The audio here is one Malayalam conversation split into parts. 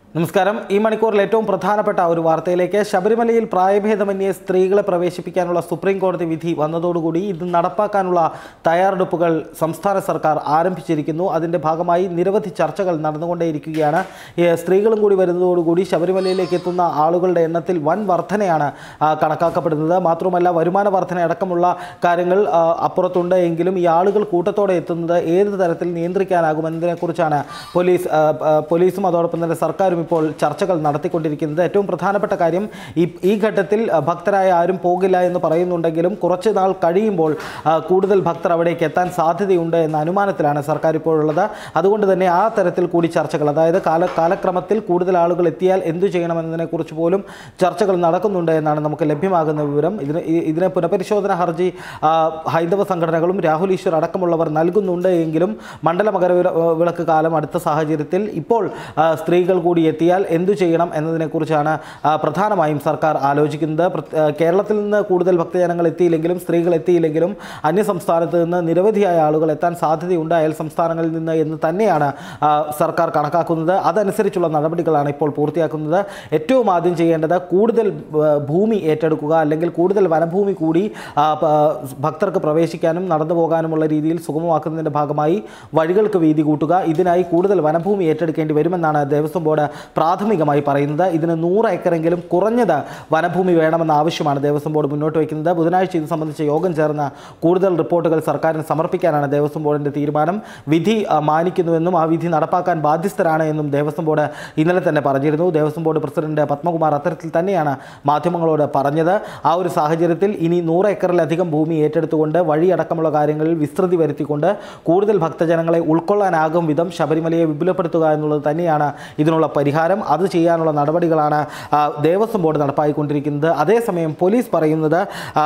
നമസ്കാരം ഈ മണിക്കൂറിൽ ഏറ്റവും പ്രധാനപ്പെട്ട ഒരു വാർത്തയിലേക്ക് ശബരിമലയിൽ പ്രായഭേദമന്യേ സ്ത്രീകളെ പ്രവേശിപ്പിക്കാനുള്ള സുപ്രീം കോടതി വിധി വന്നതോടുകൂടി ഇത് നടപ്പാക്കാനുള്ള തയ്യാറെടുപ്പുകൾ സംസ്ഥാന സർക്കാർ ആരംഭിച്ചിരിക്കുന്നു അതിൻ്റെ ഭാഗമായി നിരവധി ചർച്ചകൾ നടന്നുകൊണ്ടേയിരിക്കുകയാണ് ഈ സ്ത്രീകളും കൂടി വരുന്നതോടുകൂടി ശബരിമലയിലേക്ക് എത്തുന്ന ആളുകളുടെ എണ്ണത്തിൽ വൻ വർധനയാണ് ആ, കണക്കാക്കപ്പെടുന്നത് മാത്രമല്ല വരുമാന വർധന അടക്കമുള്ള കാര്യങ്ങൾ ആ, അപ്പുറത്തുണ്ട് എങ്കിലും ഈ ആളുകൾ കൂട്ടത്തോടെ എത്തുന്നത് ഏത് തരത്തിൽ നിയന്ത്രിക്കാനാകുമെന്നതിനെക്കുറിച്ചാണ് പോലീസ് ആ, ആ, പോലീസും അതോടൊപ്പം തന്നെ സർക്കാരും ഇപ്പോൾ ചർച്ചകൾ നടത്തിക്കൊണ്ടിരിക്കുന്നത് ഏറ്റവും പ്രധാനപ്പെട്ട കാര്യം ഈ ഈ ഘട്ടത്തിൽ ആ, ഭക്തരായ ആരും പോകില്ല എന്ന് പറയുന്നുണ്ടെങ്കിലും കുറച്ച് നാൾ കഴിയുമ്പോൾ ആ, കൂടുതൽ ഭക്തർ അവിടേക്ക് എത്താൻ സാധ്യതയുണ്ട് എന്ന അനുമാനത്തിലാണ് സർക്കാർ ഇപ്പോഴുള്ളത് അതുകൊണ്ട് തന്നെ ആ തരത്തിൽ കൂടി ചർച്ചകൾ അതായത് കാല കാലക്രമത്തിൽ കൂടുതൽ ആളുകൾ എത്തിയാൽ എന്തു ചെയ്യണമെന്നതിനെക്കുറിച്ച് പോലും ചർച്ചകൾ നടക്കുന്നുണ്ട് എന്നാണ് നമുക്ക് ലഭ്യമാകുന്ന വിവരം ഇതിന് ഈ- ഇതിനെ പുനഃപരിശോധന ഹർജി ആ, ഹൈന്ദവ സംഘടനകളും രാഹുൽ ഈശ്വർ അടക്കമുള്ളവർ നൽകുന്നുണ്ട് എങ്കിലും മണ്ഡല മകര വിള- വിളക്ക് കാലം അടുത്ത സാഹചര്യത്തിൽ ഇപ്പോൾ ആ, സ്ത്രീകൾ കൂടി എത്തിയാൽ എന്തു ചെയ്യണം എന്നതിനെക്കുറിച്ചാണ് ആ, പ്രധാനമായും സർക്കാർ ആലോചിക്കുന്നത് പ്ര- ആ, കേരളത്തിൽ നിന്ന് കൂടുതൽ ഭക്തജനങ്ങൾ എത്തിയില്ലെങ്കിലും സ്ത്രീകൾ എത്തിയില്ലെങ്കിലും അന്യ സംസ്ഥാനത്ത് നിന്ന് നിരവധിയായ ആളുകൾ എത്താൻ സാധ്യതയുണ്ട് അയൽ സംസ്ഥാനങ്ങളിൽ നിന്ന് എന്ന് തന്നെയാണ് ആ, സർക്കാർ കണക്കാക്കുന്നത് അതനുസരിച്ചുള്ള നടപടികളാണ് ഇപ്പോൾ പൂർത്തിയാക്കുന്നത് ഏറ്റവും ആദ്യം ചെയ്യേണ്ടത് കൂടുതൽ ആ, ഭൂമി ഏറ്റെടുക്കുക അല്ലെങ്കിൽ കൂടുതൽ വനഭൂമി കൂടി ആ, പ- ഭക്തർക്ക് പ്രവേശിക്കാനും നടന്നു പോകാനുമുള്ള രീതിയിൽ സുഗമമാക്കുന്നതിൻ്റെ ഭാഗമായി വഴികൾക്ക് വീതി കൂട്ടുക ഇതിനായി കൂടുതൽ വനഭൂമി ഏറ്റെടുക്കേണ്ടി വരുമെന്നാണ് ദേവസ്വം ബോർഡ് പ്രാഥമികമായി പറയുന്നത് ഇതിന് നൂറ് ഏക്കറെങ്കിലും കുറഞ്ഞത് വനഭൂമി വേണമെന്ന ആവശ്യമാണ് ദേവസ്വം ബോർഡ് മുന്നോട്ട് വയ്ക്കുന്നത് ബുധനാഴ്ച ഇത് സംബന്ധിച്ച യോഗം ചേർന്ന് കൂടുതൽ റിപ്പോർട്ടുകൾ സർക്കാരിന് സമർപ്പിക്കാനാണ് ദേവസ്വം ബോർഡിൻ്റെ തീരുമാനം വിധി ആ, മാനിക്കുന്നുവെന്നും ആ വിധി നടപ്പാക്കാൻ ബാധ്യസ്ഥരാണ് എന്നും ദേവസ്വം ബോർഡ് ഇന്നലെ തന്നെ പറഞ്ഞിരുന്നു ദേവസ്വം ബോർഡ് പ്രസിഡന്റ് പത്മകുമാർ അത്തരത്തിൽ തന്നെയാണ് മാധ്യമങ്ങളോട് പറഞ്ഞത് ആ ഒരു സാഹചര്യത്തിൽ ഇനി നൂറ് ഏക്കറിലധികം ഭൂമി ഏറ്റെടുത്തുകൊണ്ട് വഴിയടക്കമുള്ള കാര്യങ്ങളിൽ വിസ്തൃതി വരുത്തിക്കൊണ്ട് കൂടുതൽ ഭക്തജനങ്ങളെ ഉൾക്കൊള്ളാനാകും വിധം ശബരിമലയെ വിപുലപ്പെടുത്തുക എന്നുള്ളത് തന്നെയാണ് ഇതിനുള്ള പരിഹാരം അത് ചെയ്യാനുള്ള നടപടികളാണ് ആ, ദേവസ്വം ബോർഡ് നടപ്പായിക്കൊണ്ടിരിക്കുന്നത് അതേസമയം പോലീസ് പറയുന്നത് ആ,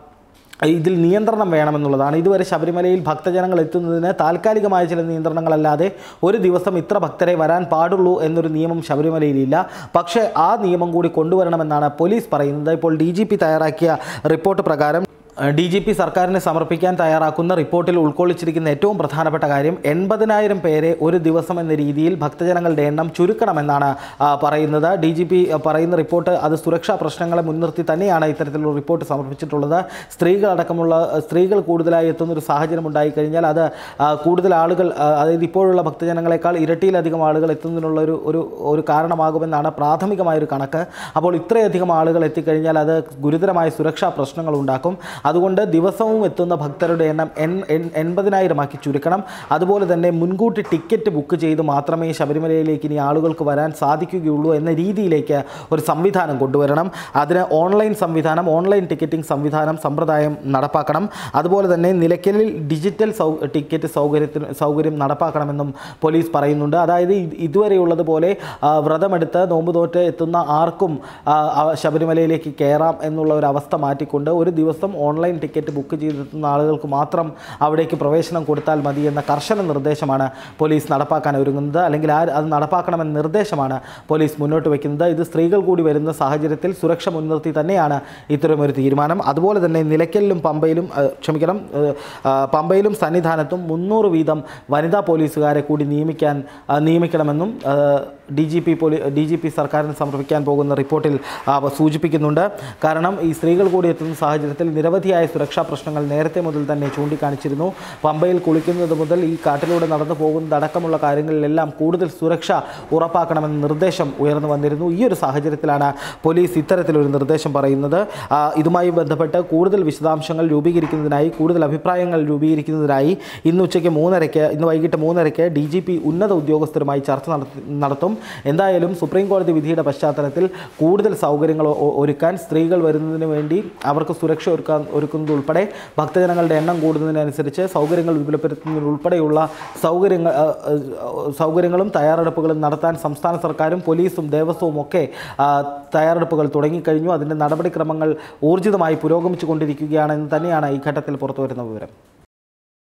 ഇതിൽ നിയന്ത്രണം വേണമെന്നുള്ളതാണ് ഇതുവരെ ശബരിമലയിൽ ഭക്തജനങ്ങൾ എത്തുന്നതിന് താൽക്കാലികമായ ചില നിയന്ത്രണങ്ങളല്ലാതെ ഒരു ദിവസം ഇത്ര ഭക്തരെ വരാൻ പാടുള്ളൂ എന്നൊരു നിയമം ശബരിമലയിലില്ല പക്ഷേ ആ നിയമം കൂടി കൊണ്ടുവരണമെന്നാണ് പോലീസ് പറയുന്നത് ഇപ്പോൾ ഡി തയ്യാറാക്കിയ റിപ്പോർട്ട് പ്രകാരം ഡി ജി പി സർക്കാരിന് സമർപ്പിക്കാൻ തയ്യാറാക്കുന്ന റിപ്പോർട്ടിൽ ഉൾക്കൊള്ളിച്ചിരിക്കുന്ന ഏറ്റവും പ്രധാനപ്പെട്ട കാര്യം എൺപതിനായിരം പേരെ ഒരു ദിവസം എന്ന രീതിയിൽ ഭക്തജനങ്ങളുടെ എണ്ണം ചുരുക്കണമെന്നാണ് ആ, പറയുന്നത് ഡി ജി പി പറയുന്ന റിപ്പോർട്ട് അത് സുരക്ഷാ പ്രശ്നങ്ങളെ മുൻനിർത്തി തന്നെയാണ് ഇത്തരത്തിലുള്ള റിപ്പോർട്ട് സമർപ്പിച്ചിട്ടുള്ളത് സ്ത്രീകളടക്കമുള്ള സ്ത്രീകൾ കൂടുതലായി എത്തുന്ന ഒരു സാഹചര്യം ഉണ്ടായിക്കഴിഞ്ഞാൽ അത് ആ, കൂടുതൽ ആളുകൾ ആ, അതായത് ഇപ്പോഴുള്ള ഭക്തജനങ്ങളെക്കാൾ ഇരട്ടിയിലധികം ആളുകൾ എത്തുന്നതിനുള്ള ഒരു ഒരു ഒരു കാരണമാകുമെന്നാണ് പ്രാഥമികമായൊരു കണക്ക് അപ്പോൾ ഇത്രയധികം ആളുകൾ എത്തിക്കഴിഞ്ഞാൽ അത് ഗുരുതരമായ സുരക്ഷാ പ്രശ്നങ്ങൾ ഉണ്ടാക്കും അതുകൊണ്ട് ദിവസവും എത്തുന്ന ഭക്തരുടെ എണ്ണം എൺ എൺ- എൺപതിനായിരമാക്കി ചുരുക്കണം അതുപോലെ തന്നെ മുൻകൂട്ടി ടിക്കറ്റ് ബുക്ക് ചെയ്ത് മാത്രമേ ശബരിമലയിലേക്ക് ഇനി ആളുകൾക്ക് വരാൻ സാധിക്കുകയുള്ളൂ എന്ന രീതിയിലേക്ക് ഒരു സംവിധാനം കൊണ്ടുവരണം അതിന് ഓൺലൈൻ സംവിധാനം ഓൺലൈൻ ടിക്കറ്റിംഗ് സംവിധാനം സമ്പ്രദായം നടപ്പാക്കണം അതുപോലെ തന്നെ നിലയ്ക്കലിൽ ഡിജിറ്റൽ സൗ ടിക്കറ്റ് സൗകര്യത്തിന് സൗകര്യം നടപ്പാക്കണമെന്നും പോലീസ് പറയുന്നുണ്ട് അതായത് ഇത് ഇതുവരെയുള്ളതുപോലെ ആ, വ്രതമെടുത്ത് നോമ്പ് തോറ്റ് എത്തുന്ന ആർക്കും ആ, ആ, ശബരിമലയിലേക്ക് കയറാം എന്നുള്ള ഒരു അവസ്ഥ മാറ്റിക്കൊണ്ട് ഒരു ദിവസം ഓൺലൈൻ ടിക്കറ്റ് ബുക്ക് ചെയ്തെത്തുന്ന ആളുകൾക്ക് മാത്രം അവിടേക്ക് പ്രവേശനം കൊടുത്താൽ മതി എന്ന കർശന നിർദ്ദേശമാണ് പോലീസ് നടപ്പാക്കാൻ ഒരുങ്ങുന്നത് അല്ലെങ്കിൽ ആ അത് നടപ്പാക്കണമെന്ന നിർദ്ദേശമാണ് പോലീസ് മുന്നോട്ട് വയ്ക്കുന്നത് ഇത് സ്ത്രീകൾ കൂടി വരുന്ന സാഹചര്യത്തിൽ സുരക്ഷ മുൻനിർത്തി തന്നെയാണ് ഇത്തരമൊരു തീരുമാനം അതുപോലെ തന്നെ നിലയ്ക്കലിലും പമ്പയിലും ഏഹ്, ക്ഷമിക്കണം ഏഹ്, ആ, പമ്പയിലും സന്നിധാനത്തും മുന്നൂറ് വീതം വനിതാ പോലീസുകാരെ കൂടി നിയമിക്കാൻ ആ, നിയമിക്കണമെന്നും ഡി ജി പി പോലീ ഡി ജി പി സർക്കാരിന് സമർപ്പിക്കാൻ പോകുന്ന റിപ്പോർട്ടിൽ ആ, സൂചിപ്പിക്കുന്നുണ്ട് കാരണം ഈ സ്ത്രീകൾ കൂടി എത്തുന്ന സാഹചര്യത്തിൽ നിരവധിയായ സുരക്ഷാ പ്രശ്നങ്ങൾ നേരത്തെ മുതൽ തന്നെ ചൂണ്ടിക്കാണിച്ചിരുന്നു പമ്പയിൽ കുളിക്കുന്നത് മുതൽ ഈ കാട്ടിലൂടെ നടന്നു പോകുന്നതടക്കമുള്ള കാര്യങ്ങളിലെല്ലാം കൂടുതൽ സുരക്ഷ ഉറപ്പാക്കണമെന്ന നിർദ്ദേശം ഉയർന്നു വന്നിരുന്നു ഈ ഒരു സാഹചര്യത്തിലാണ് പോലീസ് ഇത്തരത്തിലൊരു നിർദ്ദേശം പറയുന്നത് ആ, ഇതുമായി ബന്ധപ്പെട്ട് കൂടുതൽ വിശദാംശങ്ങൾ രൂപീകരിക്കുന്നതിനായി കൂടുതൽ അഭിപ്രായങ്ങൾ രൂപീകരിക്കുന്നതിനായി ഇന്ന് ഉച്ചയ്ക്ക് മൂന്നരയ്ക്ക് ഇന്ന് വൈകിട്ട് മൂന്നരയ്ക്ക് ഡി ജി പി ഉന്നത ഉദ്യോഗസ്ഥരുമായി ചർച്ച നടത്തി നടത്തും എന്തായാലും സുപ്രീം കോടതി വിധിയുടെ പശ്ചാത്തലത്തിൽ കൂടുതൽ സൗകര്യങ്ങൾ ഒ- ഒരുക്കാൻ സ്ത്രീകൾ വരുന്നതിന് വേണ്ടി അവർക്ക് സുരക്ഷ ഒരുക്കാൻ ഒരുക്കുന്നത് ഉൾപ്പെടെ ഭക്തജനങ്ങളുടെ എണ്ണം കൂടുന്നതിനനുസരിച്ച് സൗകര്യങ്ങൾ വിപുലപ്പെടുത്തുന്നതിനുൾപ്പെടെയുള്ള സൗകര്യങ്ങൾ ആ, ആ, സൗകര്യങ്ങളും തയ്യാറെടുപ്പുകളും നടത്താൻ സംസ്ഥാന സർക്കാരും പോലീസും ദേവസ്വവും ഒക്കെ ആ, തയ്യാറെടുപ്പുകൾ തുടങ്ങിക്കഴിഞ്ഞു അതിൻ്റെ നടപടിക്രമങ്ങൾ ഊർജിതമായി പുരോഗമിച്ചു കൊണ്ടിരിക്കുകയാണെന്ന് തന്നെയാണ് ഈ ഘട്ടത്തിൽ പുറത്തുവരുന്ന വിവരം